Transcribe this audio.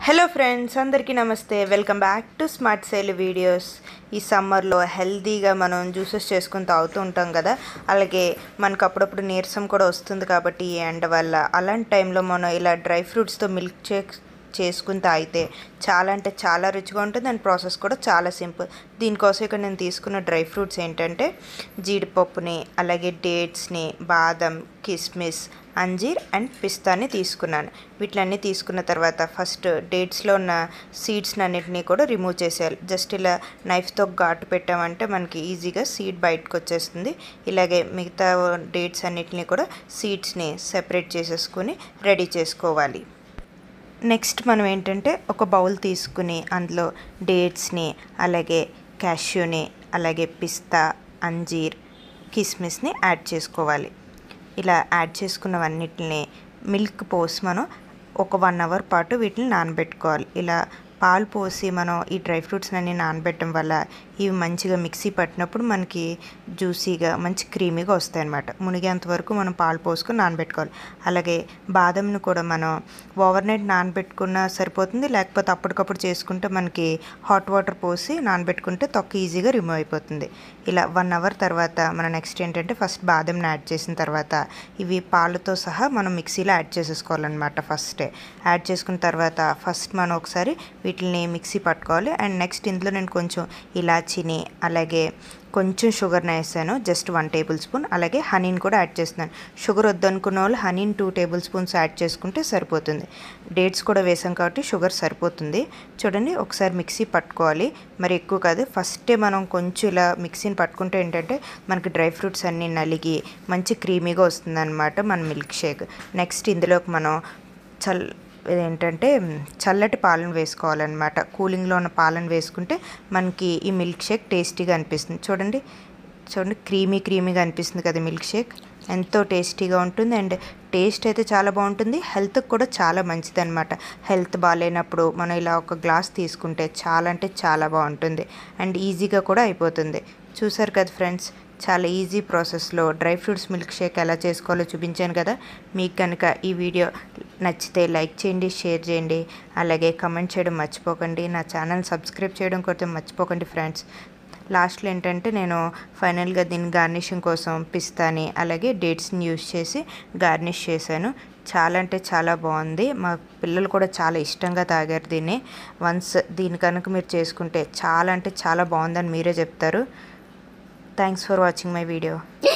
hello friends అందరికీ నమస్తే welcome back to smart sale videos ఈ సమ్మర్లో హెల్తీగా మనం జ్యూసెస్ చేసుకుని తాగుతూ ఉంటాం కదా అలాగే మనకు అప్పుడప్పుడు నీరసం కూడా వస్తుంది కాబట్టి ఈ ఎండ వల్ల అలాంటి టైంలో మనం ఇలా డ్రై ఫ్రూట్స్తో మిల్క్ షేక్ చేసుకుని తాగితే చాలా అంటే చాలా రుచిగా ఉంటుంది అండ్ ప్రాసెస్ కూడా చాలా సింపుల్ దీనికోసం ఇక్కడ నేను తీసుకున్న డ్రై ఫ్రూట్స్ ఏంటంటే జీడిపప్పుని అలాగే డేట్స్ని బాదం కిస్మిస్ అంజీర్ అండ్ పిస్తాని తీసుకున్నాను వీటిలన్నీ తీసుకున్న తర్వాత ఫస్ట్ డేట్స్లో ఉన్న సీడ్స్ని అన్నిటినీ కూడా రిమూవ్ చేసేయాలి జస్ట్ ఇలా నైఫ్తో ఘాటు పెట్టామంటే మనకి ఈజీగా సీడ్ బయటకు వచ్చేస్తుంది ఇలాగే మిగతా డేట్స్ అన్నిటినీ కూడా సీడ్స్ని సెపరేట్ చేసేసుకుని రెడీ చేసుకోవాలి నెక్స్ట్ మనం ఏంటంటే ఒక బౌల్ తీసుకుని అందులో డేట్స్ని అలాగే క్యాష్యూని అలాగే పిస్తా అంజీర్ కిస్మిస్ని యాడ్ చేసుకోవాలి ఇలా యాడ్ చేసుకున్నవన్నిటిని మిల్క్ పోసి మనం ఒక వన్ అవర్ పాటు వీటిని నానబెట్టుకోవాలి ఇలా పాలు పోసి మనం ఈ డ్రై ఫ్రూట్స్ అన్ని నానబెట్టడం వల్ల ఇవి మంచిగా మిక్సీ పట్టినప్పుడు మనకి జ్యూసీగా మంచి క్రీమీగా వస్తాయి అన్నమాట మునిగేంత వరకు మనం పాలు పోసుకొని నానబెట్టుకోవాలి అలాగే బాదంను కూడా మనం ఓవర్ నైట్ నానబెట్టుకున్నా సరిపోతుంది లేకపోతే అప్పటికప్పుడు చేసుకుంటే మనకి హాట్ వాటర్ పోసి నానబెట్టుకుంటే తొక్క ఈజీగా రిమూవ్ అయిపోతుంది ఇలా వన్ అవర్ తర్వాత మనం నెక్స్ట్ ఏంటంటే ఫస్ట్ బాదంని యాడ్ చేసిన తర్వాత ఇవి పాలతో సహా మనం మిక్సీలో యాడ్ చేసేసుకోవాలన్నమాట ఫస్టే యాడ్ చేసుకున్న తర్వాత ఫస్ట్ మనం ఒకసారి వీటిని మిక్సీ పట్టుకోవాలి అండ్ నెక్స్ట్ ఇందులో నేను కొంచెం ఇలాచీని అలాగే కొంచెం షుగర్ని వేసాను జస్ట్ వన్ టేబుల్ స్పూన్ అలాగే హనీని కూడా యాడ్ చేస్తున్నాను షుగర్ వద్దనుకున్న వాళ్ళు హనీని టూ టేబుల్ స్పూన్స్ యాడ్ చేసుకుంటే సరిపోతుంది డేట్స్ కూడా వేసాం కాబట్టి షుగర్ సరిపోతుంది చూడండి ఒకసారి మిక్సీ పట్టుకోవాలి మరి ఎక్కువ కాదు ఫస్టే మనం కొంచెం ఇలా మిక్సీని పట్టుకుంటే ఏంటంటే మనకి డ్రై ఫ్రూట్స్ అన్నీ నలిగి మంచి క్రీమీగా వస్తుందన్నమాట మన మిల్క్ షేక్ నెక్స్ట్ ఇందులోకి మనం చల్ ఏంటంటే చల్లటి పాలను వేసుకోవాలన్నమాట కూలింగ్లో ఉన్న పాలను వేసుకుంటే మనకి ఈ మిల్క్ షేక్ టేస్టీగా అనిపిస్తుంది చూడండి చూడండి క్రీమీ క్రీమీగా అనిపిస్తుంది కదా మిల్క్ షేక్ ఎంతో టేస్టీగా ఉంటుంది అండ్ టేస్ట్ అయితే చాలా బాగుంటుంది హెల్త్కి కూడా చాలా మంచిది అనమాట హెల్త్ బాగాలేనప్పుడు మనం ఇలా ఒక గ్లాస్ తీసుకుంటే చాలా అంటే చాలా బాగుంటుంది అండ్ ఈజీగా కూడా అయిపోతుంది చూసారు కదా ఫ్రెండ్స్ చాలా ఈజీ ప్రాసెస్లో డ్రై ఫ్రూట్స్ మిల్క్ షేక్ ఎలా చేసుకోవాలో చూపించాను కదా మీకు కనుక ఈ వీడియో నచ్చితే లైక్ చేయండి షేర్ చేయండి అలాగే కమెంట్ చేయడం మర్చిపోకండి నా ఛానల్ సబ్స్క్రైబ్ చేయడం కొడితే మర్చిపోకండి ఫ్రెండ్స్ లాస్ట్లో ఏంటంటే నేను ఫైనల్గా దీని గార్నిషింగ్ కోసం పిస్తాని అలాగే డేట్స్ని యూస్ చేసి గార్నిష్ చేశాను చాలా అంటే చాలా బాగుంది మా పిల్లలు కూడా చాలా ఇష్టంగా తాగారు దీన్ని వన్స్ దీని కనుక మీరు చేసుకుంటే చాలా అంటే చాలా బాగుందని మీరే చెప్తారు thanks for watching my video